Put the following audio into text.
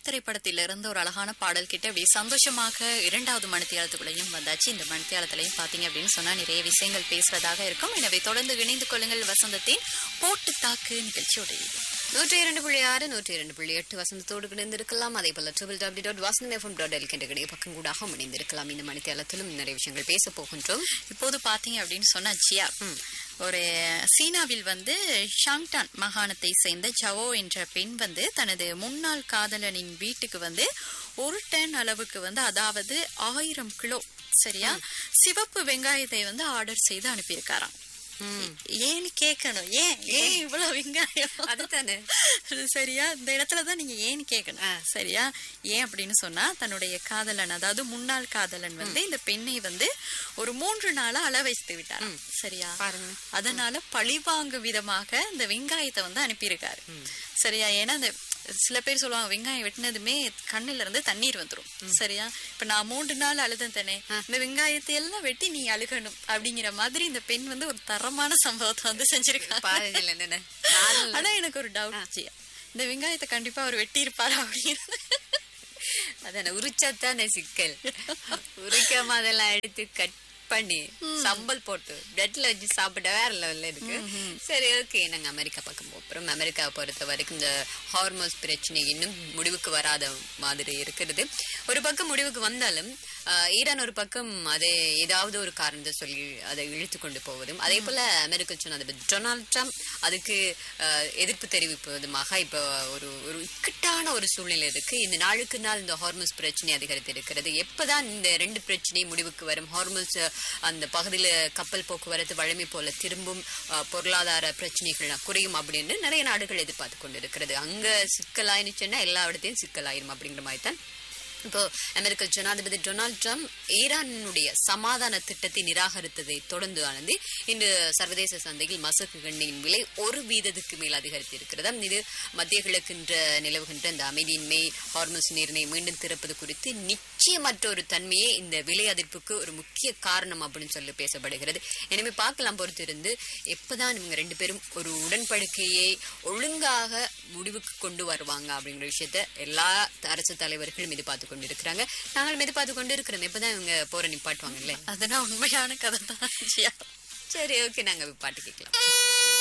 திரைப்படத்தில் இருந்து ஒரு அழகான பாடல் கிட்ட அப்படியே சந்தோஷமாக இரண்டாவது மணித்தியாலத்துக்குள்ளேயும் வந்தாச்சு இந்த மணித்தியாலத்திலையும் பாத்தீங்க அப்படின்னு சொன்னா நிறைய விஷயங்கள் பேசுறதாக இருக்கும் எனவே தொடர்ந்து இணைந்து கொள்ளுங்கள் வசந்தத்தின் போட்டு தாக்கு நிகழ்ச்சியோட நூற்றி இரண்டு புள்ளி ஆறு நூற்றி இரண்டு புள்ளி எட்டு வசந்தத்தோடு இணைந்திருக்கலாம் அதே போல triple W dot Vasantham FM dot L கிட்ட பக்கம் கூடாக இணைந்திருக்கலாம் இந்த மணித்தேலத்திலும் நிறைய விஷயங்கள் பேச போகின்றோம் இப்போது பாத்தீங்க அப்படின்னு சொன்னா ஜியா ஒரு சீனாவில் வந்து ஷாங்டான் மாகாணத்தை சேர்ந்த ஜவோ என்ற பெண் வந்து தனது முன்னாள் காதலனின் வீட்டுக்கு வந்து ஒரு டன் அளவுக்கு வந்து அதாவது ஆயிரம் கிலோ சரியா சிவப்பு வெங்காயத்தை வந்து ஆர்டர் செய்து அனுப்பியிருக்காராம் ஏன்னு கேட்கணும் ஏன் ஏன் இவ்வளவு வெங்காயம் அதுதானே சரியா இந்த இடத்துலதான் நீங்க ஏன்னு கேட்கணும் சரியா ஏன் அப்படின்னு சொன்னா தன்னுடைய காதலன் அதாவது முன்னாள் காதலன் வந்து இந்த பெண்ணை வந்து ஒரு மூன்று நாளா அள வைத்து விட்டார் சரியா பாருங்க. அதனால பழிவாங்கும் விதமாக இந்த வெங்காயத்தை வந்து அனுப்பியிருக்காரு சரியா ஏன்னா இந்த சில பேர் சொல்லுவாங்க வெங்காயம் வெட்டினதுமே கண்ணுல இருந்து தண்ணீர் வந்துரும் சரியா இப்ப நான் மூன்று நாள் அழுதேன் தானே இந்த வெங்காயத்தை எல்லாம் வெட்டி நீ அழுகணும் அப்படிங்கிற மாதிரி இந்த பெண் வந்து ஒரு தரமான சம்பவத்தை வந்து செஞ்சிருக்காங்க பாருங்கள் என்னென்ன ஆனா எனக்கு ஒரு டவுட் ஜியா இந்த வெங்காயத்தை கண்டிப்பா அவர் வெட்டி இருப்பாரு அப்படின்னு அதான உரிச்சாத்தானே சிக்கல் உரிக்காம அதெல்லாம் எடுத்து கட் பண்ணி சம்பல் போட்டு பிரெட்ல வச்சு சாப்பிட வேற லெவல்ல இருக்கு சரி ஓகே நாங்க அமெரிக்கா பக்கம் போறோம் அமெரிக்கா பொறுத்த வரைக்கும் இந்த ஹார்மோன்ஸ் பிரச்சனை இன்னும் முடிவுக்கு வராத மாதிரி இருக்கிறது ஒரு பக்கம் முடிவுக்கு வந்தாலும் ஆஹ், ஈரான் ஒரு பக்கம் அதை ஏதாவது ஒரு காரணத்தை சொல்லி அதை இழுத்து கொண்டு போவதும் அதே போல அமெரிக்க ஜனாதிபதி டொனால்ட் ட்ரம்ப் அதுக்கு ஆஹ், எதிர்ப்பு தெரிவிப்பதுமாக இப்போ ஒரு ஒரு இக்கட்டான ஒரு சூழ்நிலை இருக்கு இந்த நாளுக்கு நாள் இந்த ஹார்மோன்ஸ் பிரச்சனை அதிகரித்து இருக்கிறது எப்பதான் இந்த ரெண்டு பிரச்சனை முடிவுக்கு வரும் ஹார்மோன்ஸ் அந்த பகுதியில கப்பல் போக்குவரத்து வழமை போல திரும்பும் ஆஹ், பொருளாதார பிரச்சனைகள் குறையும் அப்படின்னு நிறைய நாடுகள் எதிர்பார்த்து கொண்டு இருக்கிறது அங்க சிக்கலாயினுச்சுன்னா எல்லா இடத்தையும் சிக்கலாயிரும் அப்படிங்கிற மாதிரி தான் இப்போ அமெரிக்க ஜனாதிபதி டொனால்ட் ட்ரம்ப் ஈரானுடைய சமாதான திட்டத்தை நிராகரித்ததை தொடர்ந்து ஆனது இன்று சர்வதேச சந்தையில் மசக்கு எண்ணெயின் விலை ஒரு வீதத்துக்கு மேல் அதிகரித்து இருக்கிறது இது மத்திய கிழக்கின்ற நிலவுகின்ற இந்த அமைதியின்மை ஹார்மோஸ் நீரினை மீண்டும் திறப்பது குறித்து நிச்சயமற்ற ஒரு தன்மையே இந்த விலை அதிர்ப்புக்கு ஒரு முக்கிய காரணம் அப்படின்னு சொல்லி பேசப்படுகிறது எனவே பார்க்கலாம் பொறுத்து இருந்து எப்பதான் இவங்க ரெண்டு பேரும் ஒரு உடன்படிக்கையை ஒழுங்காக முடிவுக்கு கொண்டு வருவாங்க அப்படிங்கிற விஷயத்த எல்லா அரசு தலைவர்களும் எதிர்பார்த்து கொண்டு இருக்கிறாங்க நாங்களும் எதிர்பார்த்து கொண்டு இருக்கிறோம் எப்பதான் இவங்க போற நிப்பாட்டுவாங்கல்ல அதெல்லாம் உண்மையான கதை தான் ஜியா சரி ஓகே நாங்க போய் பாட்டு கேட்கலாம்